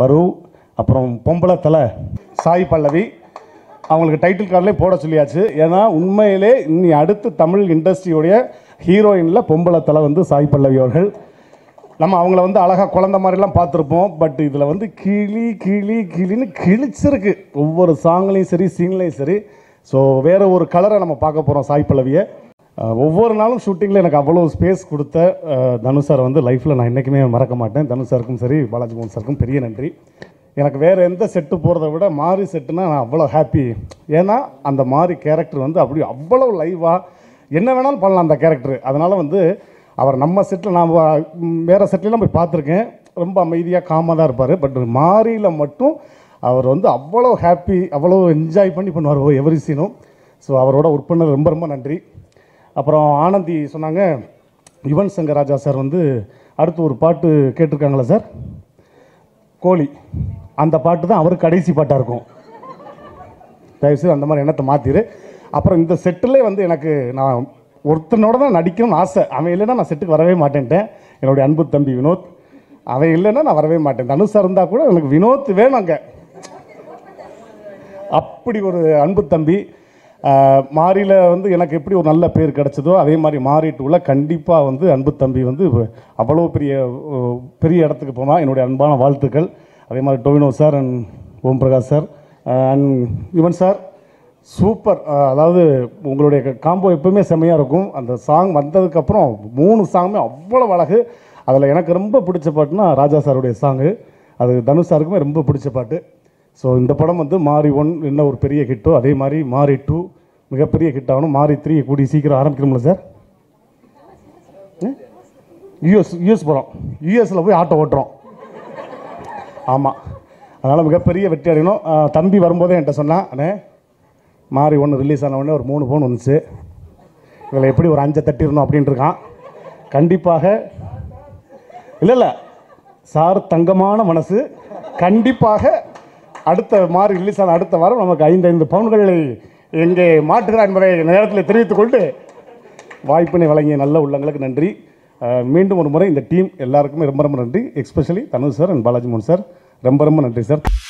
வரு அப்புறம் பொம்பளை தலை சாய் பல்லவி அவங்களுக்கு டைட்டில் கார்டிலே போட சொல்லியாச்சு ஏன்னா உண்மையிலே இனி அடுத்து தமிழ் இண்டஸ்ட்ரியோடைய ஹீரோயினில் பொம்பளை தலை வந்து சாய் பல்லவி அவர்கள் நம்ம அவங்கள வந்து அழகாக குழந்த மாதிரிலாம் பார்த்துருப்போம் பட் இதில் வந்து கிளி கிளி கிளின்னு கிழிச்சிருக்கு ஒவ்வொரு சாங்லேயும் சரி சீன்லேயும் சரி ஸோ வேற ஒரு கலரை நம்ம பார்க்க போகிறோம் சாய் பல்லவியை அஹ், ஒவ்வொரு நாளும் ஷூட்டிங்கில் எனக்கு அவ்வளோ ஸ்பேஸ் கொடுத்த அஹ், தனுஷ் சார் வந்து லைஃப்பில் நான் என்றைக்குமே மறக்க மாட்டேன் தனுஷ் சாருக்கும் சரி பாலாஜி மோகன் சாருக்கும் பெரிய நன்றி எனக்கு வேறு எந்த செட்டு போகிறத விட மாறி செட்டுனா நான் அவ்வளோ ஹாப்பி ஏன்னா அந்த மாறி கேரக்டர் வந்து அப்படி அவ்வளோ லைவாக என்ன வேணாலும் பண்ணலாம் அந்த கேரக்டர் அதனால் வந்து அவர் நம்ம செட்டில் நான் வ- ம், வேற செட்லாம் போய் பார்த்துருக்கேன் ரொம்ப அமைதியாக காமாக தான் இருப்பார் பட் மாரியில் மட்டும் அவர் வந்து அவ்வளோ ஹாப்பி அவ்வளோ என்ஜாய் பண்ணி பண்ணுவார் எவரி சீனும் ஸோ அவரோட ஒர்க் பண்ணது ரொம்ப ரொம்ப நன்றி அப்புறம் ஆனந்தி சொன்னாங்க யுவன் சங்கர் ராஜா சார் வந்து அடுத்து ஒரு பாட்டு கேட்டிருக்காங்களா சார் கோழி அந்த பாட்டு தான் அவருக்கு கடைசி பாட்டாக இருக்கும் தயவுசெய்து அந்த மாதிரி எண்ணத்தை மாற்றிடு அப்புறம் இந்த செட்டிலே வந்து எனக்கு நான் ஒருத்தனோட தான் நடிக்கணும்னு ஆசை அவன் இல்லைன்னா நான் செட்டுக்கு வரவே மாட்டேன்ட்டேன் என்னுடைய அன்பு தம்பி வினோத் அவன் இல்லைன்னா நான் வரவே மாட்டேன் தனுஷா இருந்தால் கூட எனக்கு வினோத் வேணும் அங்கே அப்படி ஒரு அன்பு தம்பி ஆஹ், மாரியில் வந்து எனக்கு எப்படி ஒரு நல்ல பேர் கிடைச்சதோ அதே மாதிரி மாறிட்டுள்ள கண்டிப்பாக வந்து அன்பு தம்பி வந்து அவ்வளோ பெரிய அஹ், பெரிய இடத்துக்கு போனால் என்னுடைய அன்பான வாழ்த்துக்கள் அதே மாதிரி Tovino sir and Om Prakash sir and Yuvan sir super ah, அதாவது உங்களுடைய காம்போ எப்பவுமே செம்மையாக இருக்கும் அந்த சாங் வந்ததுக்கப்புறம் மூணு சாங்குமே அவ்வளோ அழகு அதில் எனக்கு ரொம்ப பிடிச்ச பாட்டுனா ராஜா சாருடைய சாங்கு அது தனுஷ் சாருக்குமே ரொம்ப பிடிச்ச பாட்டு ஸோ இந்த படம் வந்து மாறி ஒன் என்ன ஒரு பெரிய ஹிட்டோ அதே மாதிரி மாறி டூ மிகப்பெரிய ஹிட் ஆகணும் மாறி த்ரீ கூடி சீக்கிரம் ஆரம்பிக்கணும்ல சார் யூஎஸ் யூஎஸ் போகிறோம் யூஎஸில் போய் ஆட்டோ ஓட்டுறோம் ஆமாம் அதனால் மிகப்பெரிய வெற்றி அடையணும் ஆஹ் தம்பி வரும்போதே என்கிட்ட சொன்னான் அண்ணே மாறி ஒன்று ரிலீஸ் ஆன உடனே ஒரு மூணு ஃபோன் வந்துச்சு இதில் எப்படி ஒரு அஞ்சை தட்டிடணும் அப்படின்ட்டு இருக்கான் கண்டிப்பாக இல்லை இல்லை சார் தங்கமான மனசு கண்டிப்பாக அடுத்த மாறி ரிலீஸ் ஆன அடுத்த வாரம் நமக்கு ஐந்து ஐந்து பவுன்களை எங்கே மாற்றுகிறார் என்பதை இந்த நேரத்தில் தெரிவித்துக் கொண்டு வாய்ப்பினை வழங்கிய நல்ல உள்ளங்களுக்கு நன்றி அஹ், மீண்டும் ஒரு முறை இந்த டீம் எல்லாருக்குமே ரொம்ப ரொம்ப நன்றி especially Dhanush sir and Balaji மோகன் சார் ரொம்ப ரொம்ப நன்றி சார்